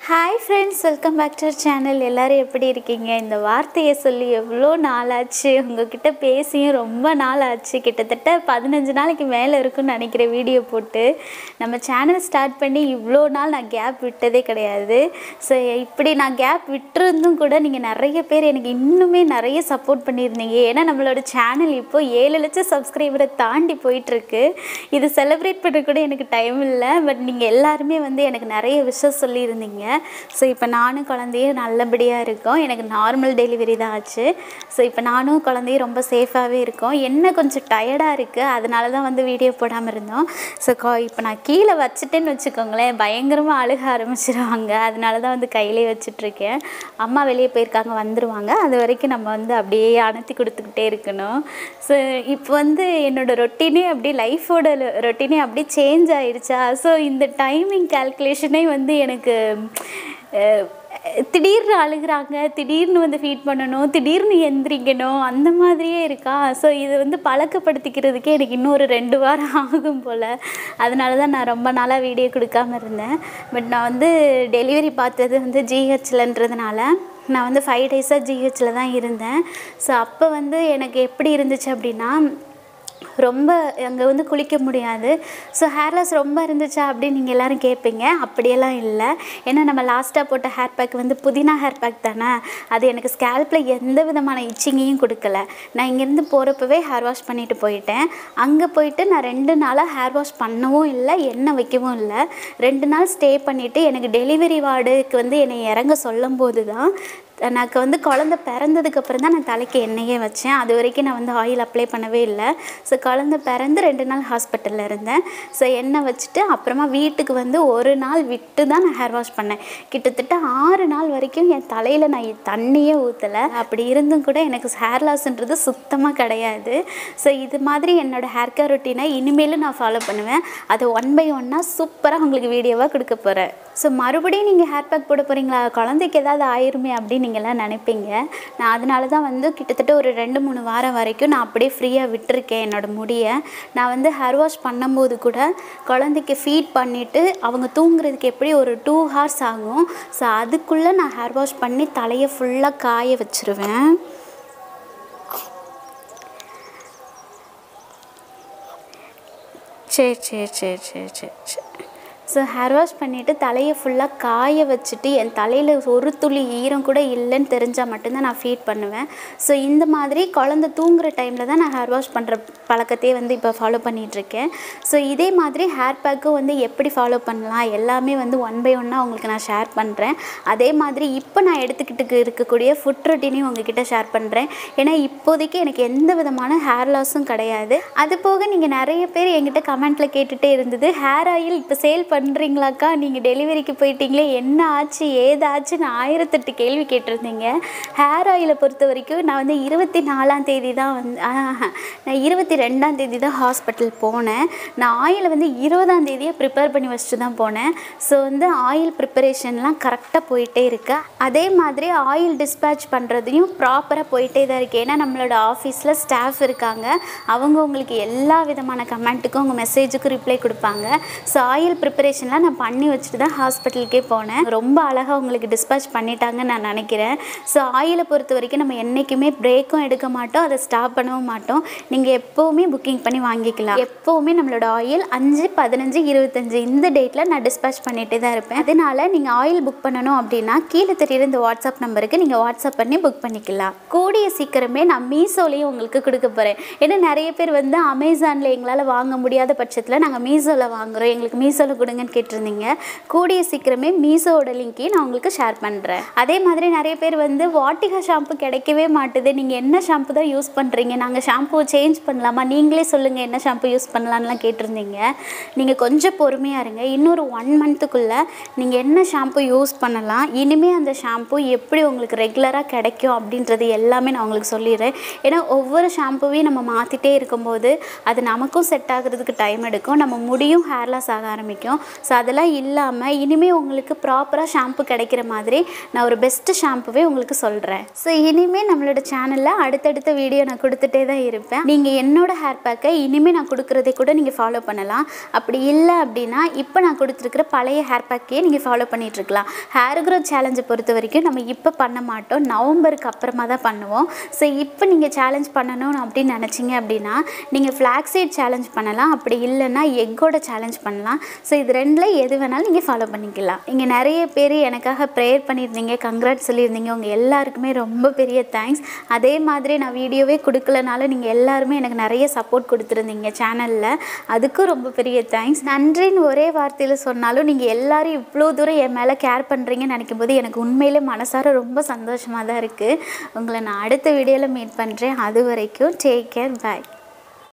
hi friends welcome back to channel எல்லோரும் எப்படி இருக்கீங்க இந்த வார்த்தையை சொல்லி எவ்வளோ நாள் ஆச்சு உங்ககிட்ட பேசியும் ரொம்ப நாள் ஆச்சு கிட்டத்தட்ட பதினஞ்சு நாளைக்கு மேலே இருக்குன்னு நினைக்கிற வீடியோ போட்டு நம்ம சேனல் ஸ்டார்ட் பண்ணி இவ்வளோ நாள் நான் கேப் விட்டதே கிடையாது ஸோ இப்படி நான் கேப் விட்டுருந்தும் கூட நீங்கள் நிறைய பேர் எனக்கு இன்னுமே நிறைய சப்போர்ட் பண்ணியிருந்தீங்க ஏன்னா நம்மளோட சேனல் இப்போ ஏழு லட்சம் சப்ஸ்கிரைபரை தாண்டி போயிட்டுருக்கு இது செலிப்ரேட் பண்ண கூட எனக்கு டைம் இல்லை பட் நீங்கள் எல்லாருமே வந்து எனக்கு நிறைய விஷயம் சொல்லியிருந்தீங்க ஸோ இப்போ நானும் குழந்தையும் நல்லபடியாக இருக்கோம் எனக்கு நார்மல் டெலிவரி தான் ஆச்சு ஸோ இப்போ நானும் குழந்தையும் ரொம்ப சேஃபாகவே இருக்கோம் என்ன கொஞ்சம் டயர்டாக இருக்குது அதனால தான் வந்து வீடியோ போடாமல் இருந்தோம் ஸோ இப்போ நான் கீழே வச்சுட்டேன்னு வச்சுக்கோங்களேன் பயங்கரமாக அழுக ஆரம்பிச்சிருவாங்க அதனால தான் வந்து கையிலே வச்சிட்ருக்கேன் அம்மா வெளியே போயிருக்காங்க வந்துடுவாங்க அது வரைக்கும் நம்ம வந்து அப்படியே அணைத்தி கொடுத்துக்கிட்டே இருக்கணும் ஸோ இப்போ வந்து என்னோடய ரொட்டீனே அப்படியே லைஃபோட ரொட்டீனே அப்படியே சேஞ்ச் ஆயிடுச்சா ஸோ இந்த டைமிங் கால்குலேஷனே வந்து எனக்கு அஹ், திடீர்னு அழுகுறாங்க திடீர்னு வந்து ஃபீட் பண்ணணும் திடீர்னு எந்திரிக்கணும் அந்த மாதிரியே இருக்கா ஸோ இது வந்து பழக்கப்படுத்திக்கிறதுக்கே எனக்கு இன்னொரு ரெண்டு வாரம் ஆகும் போல் அதனால தான் நான் ரொம்ப நாளாக வீடியோ கொடுக்காம இருந்தேன் பட் நான் வந்து டெலிவரி பார்த்தது வந்து ஜிஹெச்லன்றதுனால நான் வந்து ஃபைவ் டேஸாக ஜிஹெச்சில் தான் இருந்தேன் ஸோ அப்போ வந்து எனக்கு எப்படி இருந்துச்சு அப்படின்னா ரொம்ப அங்கே வந்து குளிக்க முடியாது ஸோ ஹேர் லாஸ் ரொம்ப இருந்துச்சா அப்படின்னு நீங்கள் எல்லோரும் கேட்பீங்க அப்படியெல்லாம் இல்லை ஏன்னா நம்ம லாஸ்ட்டாக போட்ட ஹேர் பேக் வந்து புதினா ஹேர் பேக் தானே அது எனக்கு ஸ்கேல்பில் எந்த விதமான இச்சிங்கையும் கொடுக்கல நான் இங்கேருந்து போகிறப்பவே ஹேர் வாஷ் பண்ணிட்டு போயிட்டேன் அங்கே போயிட்டு நான் ரெண்டு நாளாக ஹேர் வாஷ் பண்ணவும் இல்லை எண்ணெய் வைக்கவும் இல்லை ரெண்டு நாள் ஸ்டே பண்ணிவிட்டு எனக்கு டெலிவரி வார்டுக்கு வந்து என்னை இறங்க சொல்லும்போது தான் எனக்கு வந்து குழந்த பிறந்ததுக்கப்புறம் தான் நான் தலைக்கு எண்ணெயே வச்சேன் அது வரைக்கும் நான் வந்து ஆயில் அப்ளை பண்ணவே இல்லை ஸோ குழந்த பிறந்து ரெண்டு நாள் ஹாஸ்பிட்டலில் இருந்தேன் ஸோ எண்ணெய் வச்சுட்டு அப்புறமா வீட்டுக்கு வந்து ஒரு நாள் விட்டு தான் நான் ஹேர் வாஷ் பண்ணேன் கிட்டத்தட்ட ஆறு நாள் வரைக்கும் என் தலையில் நான் தண்ணியே ஊற்றலை அப்படி இருந்தும் கூட எனக்கு ஹேர் லாஸ்ன்றது சுத்தமாக கிடையாது ஸோ இது மாதிரி என்னோடய ஹேர் கேர் ரொட்டீனை இனிமேலும் நான் ஃபாலோ பண்ணுவேன் அதை ஒன் பை ஒன்னாக சூப்பராக உங்களுக்கு வீடியோவாக கொடுக்க போகிறேன் ஸோ மறுபடியும் நீங்கள் ஹேர் பேக் போட போகிறீங்களா குழந்தைக்கு ஏதாவது ஆயிருமே அப்படின்னு நீங்கள்லாம் நினைப்பீங்க நான் அதனால தான் வந்து கிட்டத்தட்ட ஒரு ரெண்டு மூணு வாரம் வரைக்கும் நான் அப்படியே ஃப்ரீயாக விட்டுருக்கேன் என்னோடய முடியை நான் வந்து ஹேர் வாஷ் பண்ணும்போது கூட குழந்தைக்கு ஃபீட் பண்ணிவிட்டு அவங்க தூங்குறதுக்கு எப்படி ஒரு டூ ஹார்ஸ் ஆகும் ஸோ அதுக்குள்ளே நான் ஹேர் வாஷ் பண்ணி தலையை ஃபுல்லாக காய வச்சுருவேன் சரி சரி சரி சரி சரி சரி ஸோ ஹேர் வாஷ் பண்ணிவிட்டு தலையை ஃபுல்லாக காய வச்சுட்டு என் தலையில் ஒரு துளி ஈரம் கூட இல்லைன்னு தெரிஞ்சால் மட்டும்தான் நான் ஃபீட் பண்ணுவேன் ஸோ இந்த மாதிரி குழந்த தூங்குற டைமில் தான் நான் ஹேர் வாஷ் பண்ணுற பழக்கத்தையே வந்து இப்போ ஃபாலோ பண்ணிகிட்ருக்கேன் ஸோ இதே மாதிரி ஹேர் பேக்கும் வந்து எப்படி ஃபாலோ பண்ணலாம் எல்லாமே வந்து ஒன் பை ஒன்னாக உங்களுக்கு நான் ஷேர் பண்ணுறேன் அதே மாதிரி இப்போ நான் எடுத்துக்கிட்டு இருக்கக்கூடிய ஃபுட் ரொட்டீனையும் உங்ககிட்ட ஷேர் பண்ணுறேன் ஏன்னா இப்போதைக்கு எனக்கு எந்த விதமான ஹேர் லாஸும் கிடையாது அது போக நீங்கள் நிறைய பேர் என்கிட்ட கமெண்ட்டில் கேட்டுகிட்டே இருந்தது ஹேர் ஆயில் இப்போ சேல் பண்ணுறீங்களாக்கா நீங்கள் டெலிவரிக்கு போயிட்டீங்களே என்ன ஆச்சு ஏதாச்சுன்னு ஆயிரத்தெட்டு கேள்வி கேட்டிருந்தீங்க ஹேர் ஆயிலை பொறுத்த வரைக்கும் நான் வந்து இருபத்தி நாலாம் தேதி தான் வந்து ஆஹா, நான் இருபத்தி ரெண்டாம் தேதி தான் ஹாஸ்பிட்டல் போனேன் நான் ஆயிலை வந்து இருபதாம் தேதியே ப்ரிப்பேர் பண்ணி வச்சுட்டு தான் போனேன் ஸோ வந்து ஆயில் ப்ரிப்பரேஷன்லாம் கரெக்டாக போயிட்டே இருக்கு அதே மாதிரி ஆயில் டிஸ்பேட்ச் பண்ணுறதையும் ப்ராப்பராக போயிட்டே தான் இருக்குது ஏன்னா நம்மளோட ஆஃபீஸில் ஸ்டாஃப் இருக்காங்க அவங்க உங்களுக்கு எல்லா விதமான கமெண்ட்டுக்கும் உங்கள் மெசேஜுக்கும் ரிப்ளை கொடுப்பாங்க ஸோ ஆயில் ப்ரிப்பரேஷன்லாம் நான் பண்ணி வச்சுட்டு தான் ஹாஸ்பிட்டலுக்கே போனேன் ரொம்ப அழகாக உங்களுக்கு டிஸ்பேச் பண்ணிட்டாங்கன்னு நான் நினைக்கிறேன் ஸோ ஆயிலை பொறுத்த வரைக்கும் நம்ம என்றைக்குமே பிரேக்கும் எடுக்க மாட்டோம் அதை ஸ்டாப் பண்ணவும் மாட்டோம் நீங்கள் எப்போவுமே புக்கிங் பண்ணி வாங்கிக்கலாம் எப்போவுமே நம்மளோட ஆயில் அஞ்சு பதினஞ்சு இருபத்தஞ்சு இந்த டேட்டில் நான் டிஸ்பேச் பண்ணிகிட்டே தான் இருப்பேன் அதனால நீங்கள் ஆயில் புக் பண்ணணும் அப்படின்னா கீழே தெரியுற இந்த வாட்ஸ்அப் நம்பருக்கு நீங்கள் வாட்ஸ்அப் பண்ணி புக் பண்ணிக்கலாம் கூடிய சீக்கிரமே நான் மீஷோலையும் உங்களுக்கு கொடுக்க போகிறேன் ஏன்னா நிறைய பேர் வந்து அமேசானில் எங்களால் வாங்க முடியாத பட்சத்தில் நாங்கள் மீஷோவில் வாங்குகிறோம் எங்களுக்கு மீஷோவில் கொடுங்கன்னு கேட்டிருந்தீங்க கூடிய சீக்கிரமே மீஷோவோட லிங்க்கையும் நான் உங்களுக்கு ஷேர் பண்ணுறேன் அதே மாதிரி நிறைய பேர் வந்து வாட்டிகா ஷாம்பு கிடைக்கவே மாட்டுது நீங்கள் என்ன ஷாம்பு தான் யூஸ் பண்ணுறீங்க நாங்கள் ஷாம்பு சேஞ்ச் பண்ணலாமா நீங்களே சொல்லுங்கள் என்ன ஷாம்பு யூஸ் பண்ணலான்லாம் கேட்டிருந்தீங்க நீங்கள் கொஞ்சம் பொறுமையாக இருங்க இன்னொரு ஒன் மந்த்துக்குள்ளே நீங்கள் என்ன ஷாம்பு யூஸ் பண்ணலாம் இனிமேல் அந்த ஷாம்பு எப்படி உங்களுக்கு ரெகுலராக கிடைக்கும் அப்படின்றது எல்லாமே நான் உங்களுக்கு சொல்லிடுறேன் ஏன்னா ஒவ்வொரு ஷாம்புவையும் நம்ம மாற்றிட்டே இருக்கும்போது அது நமக்கும் செட் ஆகுறதுக்கு டைம் எடுக்கும் நம்ம முடியும் ஹேர் லாஸ் ஆக ஆரம்பிக்கும் ஸோ அதெல்லாம் இல்லாமல் இனிமேல் உங்களுக்கு ப்ராப்பராக ஷாம்பு கிடைக்கிற மாதிரி நான் ஒரு பெஸ்ட்டு ஷாம்புவே உங்களுக்கு சொல்கிறேன் ஸோ இனிமேல் நம்மளோட சேனலில் அடுத்தடுத்த வீடியோ நான் கொடுத்துட்டே தான் இருப்பேன் நீங்கள் என்னோட ஹேர் பேக்கை இனிமேல் நான் கொடுக்குறதை கூட நீங்கள் ஃபாலோ பண்ணலாம் அப்படி இல்லை அப்படின்னா இப்போ நான் கொடுத்துருக்குற பழைய ஹேர் பேக்கையே நீங்கள் ஃபாலோ பண்ணிகிட்ருக்கலாம் ஹேர் க்ரோத் சேலஞ்சை பொறுத்த வரைக்கும் நம்ம இப்போ பண்ண மாட்டோம் நவம்பருக்கு அப்புறமா தான் பண்ணுவோம் ஸோ இப்போ நீங்கள் சேலஞ்ச் பண்ணணும் அப்படின்னு நினச்சிங்க அப்படின்னா நீங்கள் ஃப்ளாக்ஸீட் சேலஞ்ச் பண்ணலாம் அப்படி இல்லைன்னா எக்கோட சேலஞ்ச் பண்ணலாம் ஸோ இது ரெண்டில் எது வேணாலும் நீங்கள் ஃபாலோ பண்ணிக்கலாம் இங்கே நிறைய பேர் எனக்காக ப்ரேயர் பண்ணியிருந்தீங்க கங்க்ராட் சொல்லியிருந்தீங்க உங்கள் எல்லாருக்குமே ரொம்ப பெரிய தேங்க்ஸ் அதே மாதிரி நான் வீடியோவே கொடுக்கலனாலும் நீங்கள் எல்லாருமே எனக்கு நிறைய சப்போர்ட் கொடுத்துருந்தீங்க சேனலில் அதுக்கும் ரொம்ப பெரிய தேங்க்ஸ் நன்றின்னு ஒரே வார்த்தையில் சொன்னாலும் நீங்கள் எல்லாரும் இவ்வளோ தூரம் என் மேலே கேர் பண்ணுறீங்கன்னு நினைக்கும் போது எனக்கு உண்மையிலே மனசார ரொம்ப சந்தோஷமாக தான் இருக்குது உங்களை நான் அடுத்த வீடியோவில் மீட் பண்ணுறேன் அது வரைக்கும் டேக் கேர் பாய்